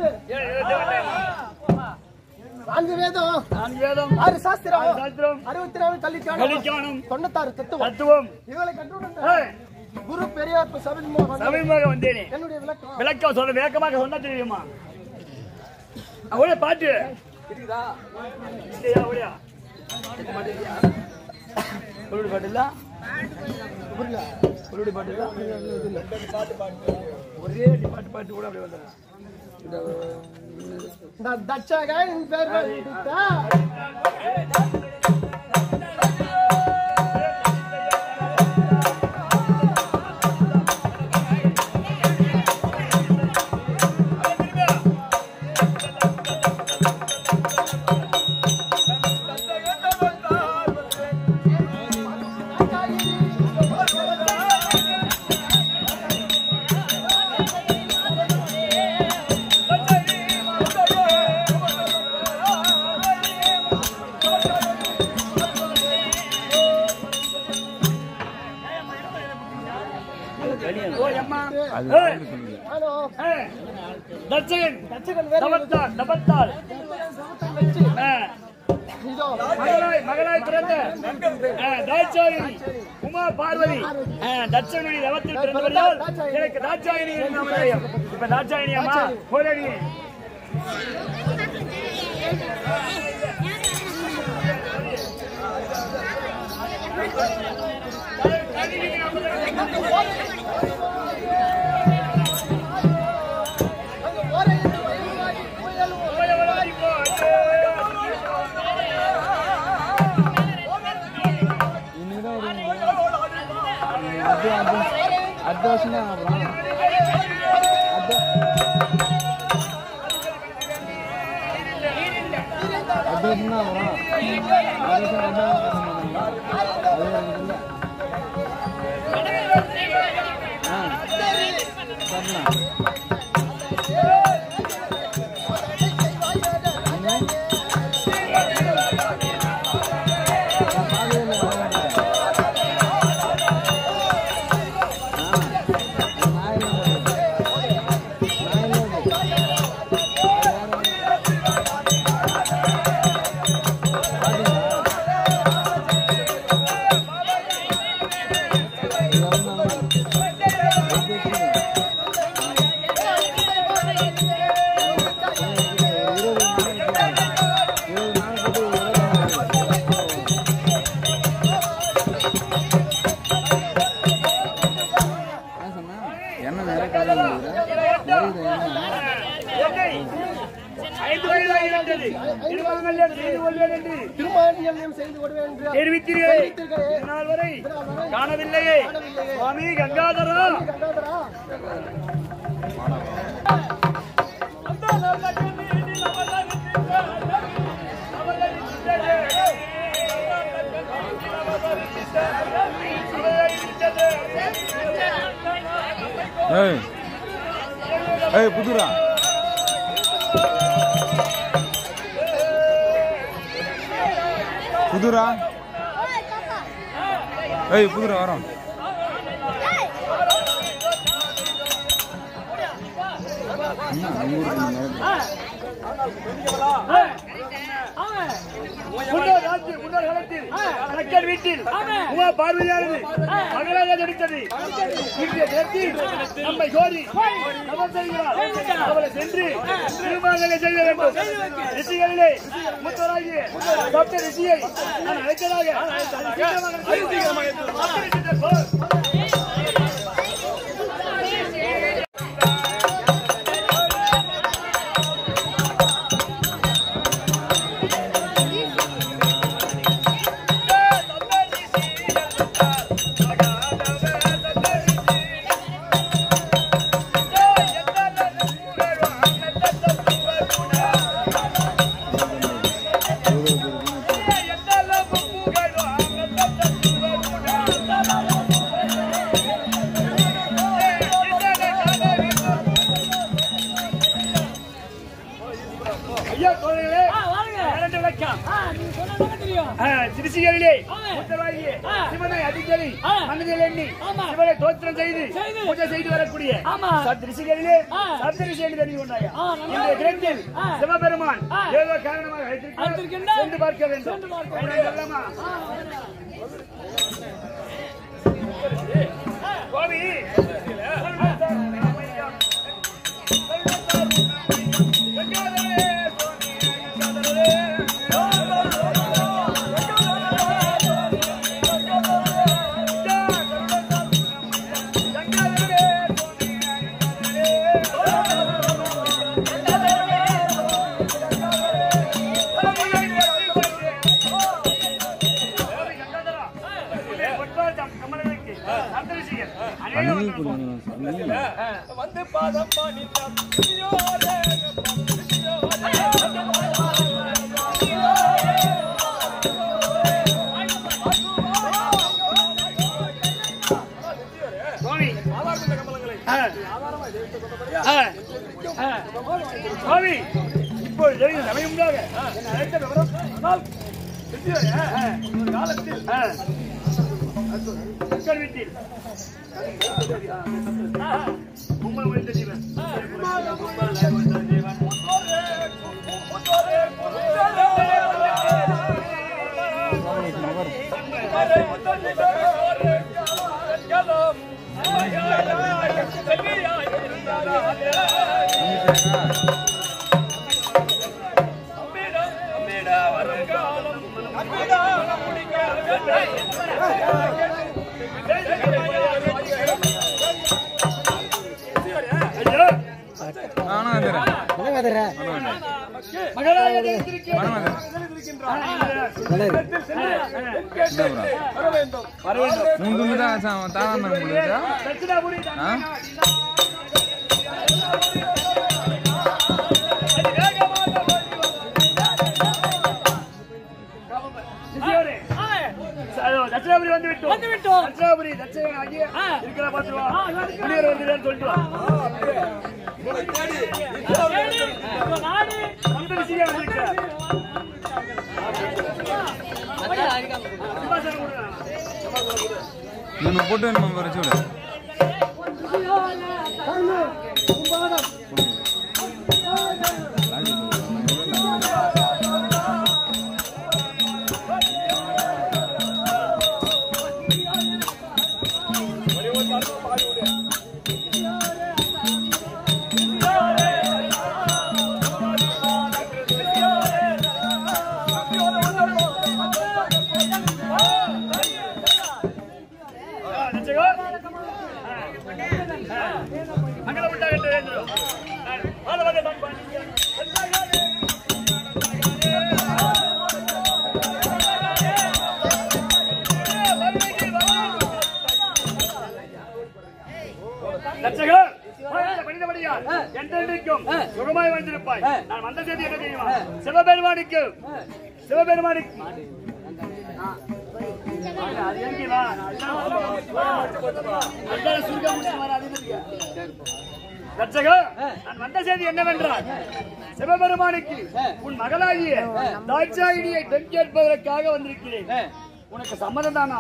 ஏழு எழுத்து வேண்டாமா? நான்கு வேதம் நான்கு வேதம் ஆறு சாஸ்திரம் ஆறு சாஸ்திரம் அறுபத்தி நாலு கல்விக்கான கலிக்கானம் தொண்ணூத்தாறு தத்துவம் தத்துவம் இவளை கண்டுணர்ந்த ஏய், குரு பெரியார் சபை மோகன் சமீபமாக வந்தேனே என்னுடைய விளக்கம் விளக்கம் சொல்ல விளக்கமாக சொன்னா தெரியுமா அவளே பாட்டு இல்லையா அவளையா சொல்லுடி பாட்டு இல்ல சொல்லுடி பாட்டு இல்ல ஒரே அடி பாட்டு பாட்டு கூட அப்படியே வந்துடுறேன் இந்த தட்சக என் பேர் வைத்த ஓ அம்மா ஏய், ஹலோ ஏய், தட்சகன் தட்சகன் வேறு தபத்தால் தபத்தால் வச்சு ஆ, இதோ மகளாய் மகளாய் பிறந்த ஆ, தாட்சாயினி உமா பார்வதி ஆ, தட்சகனுடைய தவத்தில் பிறந்தவர்கள் எனக்கு தாட்சாயினி என்று நாம தெரியும். இப்ப தாட்சாயினி அம்மா போராடி அடுத்த வருஷம் தான் அப்புறம் அடுத்த வருஷம் தான் அப்புறம் அடுத்த வருஷம் ரெண்டாவது அது இல்லை ஆ பண்ணலாம் என்ன நிறைய காலம் நிறைய என்னை ஐந்து வயதாக இருந்தது திருமணங்கள் செய்து கொள்வேன் என்று திருமானியம் செய்து கொடுவேன் என்று தெரிவித்தீர்கள் இதனால் வரை காணவில்லையே சுவாமி கங்காதரா கண்டாதரா ஏய் ஏய் புதுரா புதுரா ஏய் புதுரா வரோம் என்ன, நம்ம ஊருக்கு நேரம். முன்னோர் ராஜ்ய- முன்னோர் காலத்தில் அரக்கர் வீட்டில் உமா பார்வதியானது மகளாக நடித்தது இன்றைய நேரத்தில் நம்மை கோரி தவம் செய்கிறார் அவளை சென்று திருமணங்களை செய்ய வேண்டும் ரிஷிகளிலே மூத்தவராகிய சப்த ரிஷியை நான் அழைத்ததாக சப்த ரிஷிகள் போல். ஐயா தோழர்களே இரண்டு விளக்கம் ஆ, நீ சொன்னதானே தெரியும் ஆ, திருச்சிகளிலே ஆமா. மூத்தவாகிய ஆ. சிவனை அடிக்கடி ஆ. மனதில் எண்ணி ஆமா. சிவனை தோத்திரம் செய்து செய்து. பூஜை செய்து வரக்கூடிய ஆமா. திருச்சிகளிலே ஆ. சப்தரிசி என்று தெரிந்து கொண்டாயா ஆ, நல்லா இந்த கிரகத்தில் ஆ. சிவபெருமான் ஆ. ஏதோ காரணமாக வைத்திருக்கிறார். வைத்திருக்கின்றார். சென்று பார்க்க வேண்டும் சென்று பார்க்க வேண்டாம் சொல்லலாமா? கோபி அணில் கொடுக்கணும் அணில் வந்து பாதம் பாடினார் சுவாமி ஆ. ஆ. ஆ. சுவாமி இப்பொழுது தெரியும் சமயமுண்டாக என்னை அழைத்த விவரம் சொன்னால் ஆ. ஒரு காலத்தில் ஆ. மக்கள் வீட்டில் ஆ. கும்பல் முடிந்த ஜீவன் கும்பல் முடிந்த ஜீவன் ஐயோ நானும் வந்துடுறேன் மகளாக தெரிந்திருக்கிறேன். வர வேண்டும் வர வேண்டும் மூணு துண்டு தான் தாரான் முடிஞ்சா தட்சிணாபுரி ஆ சிசியோரே, ஆ, அதோ தட்சிணாபுரி வந்து விட்டோம் வந்து விட்டோம். தட்சிணாபுரி தட்சிண ஆகிய ஆ. இருக்கிற பார்த்து வா ஆ, இருக்கு. முனிவர் வருகிறார் சொல்லிட்டு வா சரி, இப்ப நானு அந்த விஷயம் வந்திருக்கிறார் சிம்மாசனம் கொடுங்க. నేను ఫోటో నంబర్ చూడు ஆ, நிச்சயம். ஆ. ஆ. மங்களம் உண்டாகட்டும் வேண்டும். ஆ, வாழ வாழ தம்பா. லட்சகம் மனிதபடியால் என்றென்றைக்கும் சுகமாய் வந்திருப்பாய் நான் வந்த செய்தி என்ன தெரியுமா சிவபெருமானுக்கு சிவபெருமானுக்கு அது எங்கே வா? அதுதான் சுருக்கம் முடிச்சு வர அதிபதியா. ரட்சகர், நான் வந்த செய்தி என்னவென்றால் சிவபெருமானுக்கு உன் மகளாகிய தாட்சாயினியை பெண் கேட்பதற்காக வந்திருக்கிறேன் உனக்கு சம்மதம் தானா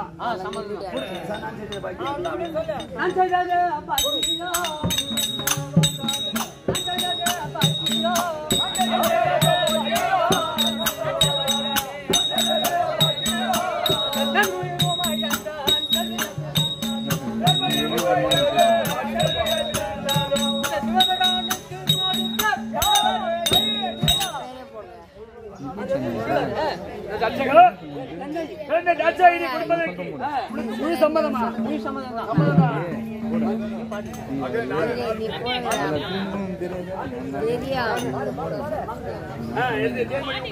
ரட்சகர், பிறந்த தாட்சாயினி கொடுப்பதற்கு உனக்கு முழு சம்மதமா முழு சம்மதம் ஆ, எழுது, தேர்வு.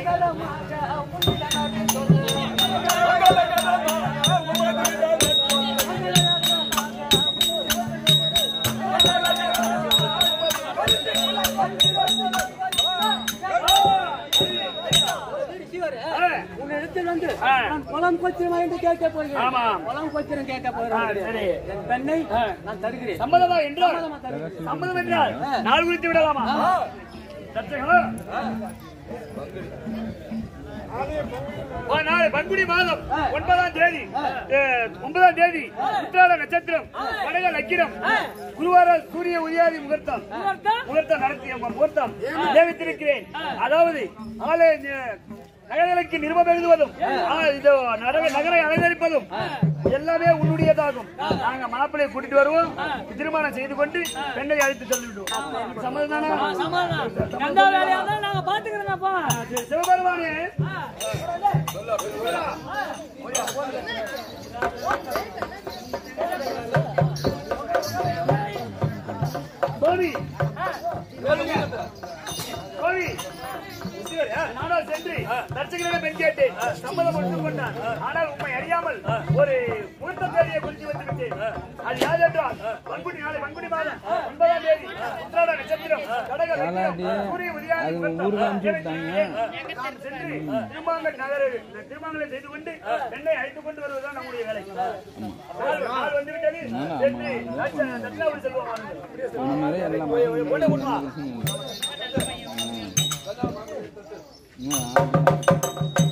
ஆ, உன்னிடத்தில் வந்து ஆ. நான் குளம் கொச்சிரமா என்று கேட்க போகிறேன் ஆமாம். குளம் கொச்சிரம் கேட்க ஆ, போகிறேன் சரி. என் பெண்ணை ஆ. நான் தருகிறேன் சம்மதமா என்றால் சம்மதமா தருகிறேன். சம்மதம் என்றால் நாள் குறித்து விடலாமா ரட்சகர், ஒரு நாள் பங்குனி மாதம் ஒன்பதாம் தேதி அஹ், ஒன்பதாம் தேதி உத்திராட நட்சத்திரம் கடக லக்கிரம் குருவார சூரிய உதயாதி முகூர்த்தம் முகூர்த்தம் நடத்திய முகூர்த்தம் நியமித்திருக்கிறேன் அதாவது ஆலய நகரங்களுக்கு நிருபம் எழுதுவதும் ஆ, இது நகர- நகரை அலங்கரிப்பதும் எல்லாமே உன்னுடையதாகும் நாங்க மாப்பிள்ளையை கூட்டிட்டு வருவோம் திருமணம் செய்து கொண்டு பெண்ணை அழைத்து செல்லிவிடுவோம் சம்மதம் தானே சமாதானம் எந்த வேலையா இருந்தாலும் நாங்க பாத்துக்கிறோம்ப்பா சிவபெருமானே கோவி கோவி நானோ சென்று தர்ச்சகரிடம் பெண் கேட்டேன் சம்மதம் ஒத்துக் கொண்டான் ஆனால் உண்மை அறியாமல் ஒரு முகூர்த்த தேதியை குறித்து வந்து விட்டேன் அது யார் என்றால் பங்குனி நாளை பங்குனி மாதம் ஒன்பதாம் தேதி உத்திராட நட்சத்திரம் கடக லக்னம், சூரிய உதயாதி அது முகூர்த்தம். ஊருக்கு அனுப்பிச்சு விட்டாங்க. நான் சென்று திருமாங்கல் நகர திருமாங்கலை செய்து கொண்டு பெண்ணை அழைத்துக் கொண்டு வருவதுதான் நம்முடைய வேலை நாள் நாள் வந்து விட்டது சென்று தட்ச- தட்சிணாபுரி செல்வோம் வாருங்கள். சொன்ன மாதிரி எல்லாம் கொண்டு கொண்டு வா. இன்னும்